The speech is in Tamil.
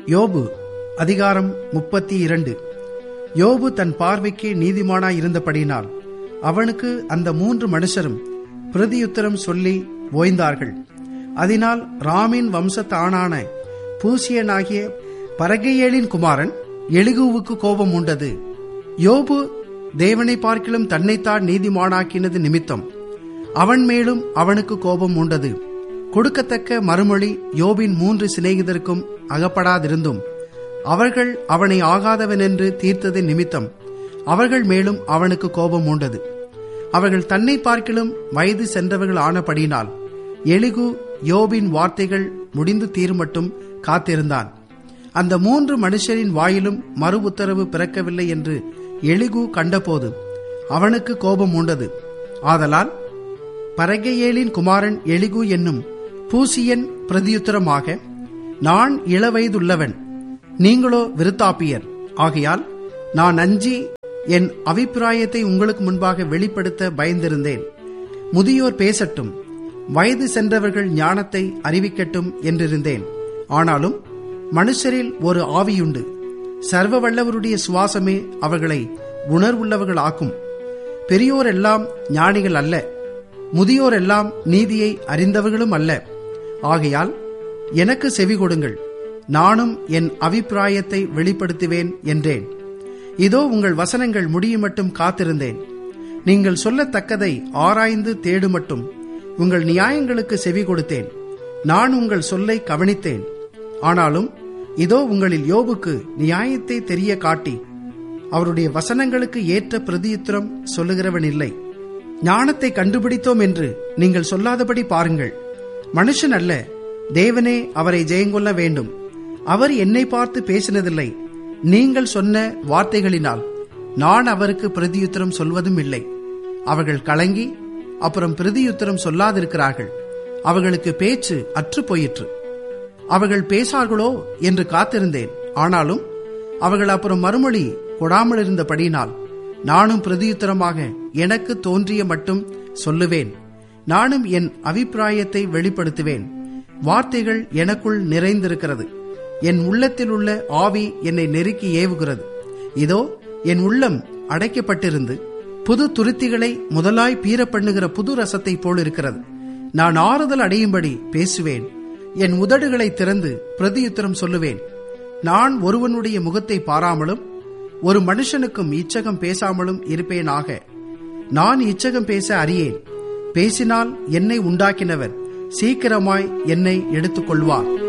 யோபு அதிகாரம் முப்பத்தி இரண்டு யோபு தன் பார்வைக்கு நீதிமானாய் இருந்தபடியினால் அவனுக்கு அந்த மூன்று மனுஷரும் பிரதியுத்தரம் சொல்லி ஓய்ந்தார்கள் அதனால் ராமின் வம்சத்தானான பூசியனாகிய பரகையேலின் குமாரன் எலிகுவுக்கு கோபம் உண்டது யோபு தேவனை பார்க்கிலும் தன்னைத்தான் நீதிமானாக்கினது நிமித்தம் அவன் மேலும் அவனுக்கு கோபம் உண்டது கொடுக்கத்தக்க மறுமொழி யோபின் மூன்று சிநேகிதருக்கும் அகப்படாதிருந்தும் அவர்கள் அவனை ஆகாதவன் என்று தீர்த்தது நிமித்தம் அவர்கள் மேலும் அவனுக்கு கோபம் உண்டது அவர்கள் தன்னை பார்க்கிலும் வயது சென்றவர்கள் ஆனபடியினால் எலிகு யோபின் வார்த்தைகள் முடிந்து தீருமட்டும் காத்திருந்தான் அந்த மூன்று மனுஷரின் வாயிலும் மறு உத்தரவு பிறக்கவில்லை என்று எலிகு கண்டபோது அவனுக்கு கோபம் உண்டது ஆதலால் பரகையேலின் குமாரன் எலிகு என்னும் பூசியன் பிரதியுத்தரமாக நான் இளவயதுள்ளவன் நீங்களோ விருத்தாப்பியர் ஆகையால் நான் அஞ்சி என் அபிப்பிராயத்தை உங்களுக்கு முன்பாக வெளிப்படுத்த பயந்திருந்தேன் முதியோர் பேசட்டும் வயது சென்றவர்கள் ஞானத்தை அறிவிக்கட்டும் என்றிருந்தேன் ஆனாலும் மனுஷரில் ஒரு ஆவியுண்டு சர்வ வல்லவருடைய சுவாசமே அவர்களை உணர்வுள்ளவர்கள் ஆக்கும் பெரியோர் எல்லாம் ஞானிகள் அல்ல முதியோர் எல்லாம் நீதியை அறிந்தவர்களும் அல்ல ஆகையால் எனக்கு செவி கொடுங்கள் நானும் என் அபிப்பிராயத்தை வெளிப்படுத்துவேன் என்றேன் இதோ உங்கள் வசனங்கள் முடியும் மட்டும் காத்திருந்தேன் நீங்கள் சொல்லத்தக்கதை ஆராய்ந்து தேடு மட்டும் உங்கள் நியாயங்களுக்கு செவி கொடுத்தேன் நான் உங்கள் சொல்லை கவனித்தேன் ஆனாலும் இதோ உங்களில் யோபுக்கு நியாயத்தை தெரிய காட்டி அவருடைய வசனங்களுக்கு ஏற்ற பிரதியுத்திரம் சொல்லுகிறவன் இல்லை ஞானத்தை கண்டுபிடித்தோம் என்று நீங்கள் சொல்லாதபடி பாருங்கள் மனுஷன் அல்ல தேவனே அவரை ஜெயங்கொள்ள வேண்டும் அவர் என்னை பார்த்து பேசினதில்லை நீங்கள் சொன்ன வார்த்தைகளினால் நான் அவருக்கு பிரதியுத்தரம் சொல்வதும் இல்லை அவர்கள் கலங்கி அப்புறம் பிரதியுத்தரம் சொல்லாதிருக்கிறார்கள் அவர்களுக்கு பேச்சு அற்று போயிற்று அவர்கள் பேசார்களோ என்று காத்திருந்தேன் ஆனாலும் அவர்கள் அப்புறம் மறுமொழி கொடாமல் இருந்தபடியினால் நானும் பிரதியுத்தரமாக எனக்கு தோன்றிய மட்டும் சொல்லுவேன் நானும் என் அபிப்பிராயத்தை வெளிப்படுத்துவேன் வார்த்தைகள் எனக்குள் நிறைந்திருக்கிறது என் உள்ளத்தில் உள்ள ஆவி என்னை நெருக்கி ஏவுகிறது இதோ என் உள்ளம் அடைக்கப்பட்டிருந்து புது துருத்திகளை முதலாய் பீர பண்ணுகிற புது ரசத்தை போல் இருக்கிறது நான் ஆறுதல் அடையும்படி பேசுவேன் என் உதடுகளை திறந்து பிரதியுத்தரம் சொல்லுவேன் நான் ஒருவனுடைய முகத்தை பாராமலும் ஒரு மனுஷனுக்கும் இச்சகம் பேசாமலும் இருப்பேனாக நான் இச்சகம் பேச அறியேன் பேசினால் என்னை உண்டாக்கினவர் சீக்கிரமாய் என்னை எடுத்துக்கொள்வார்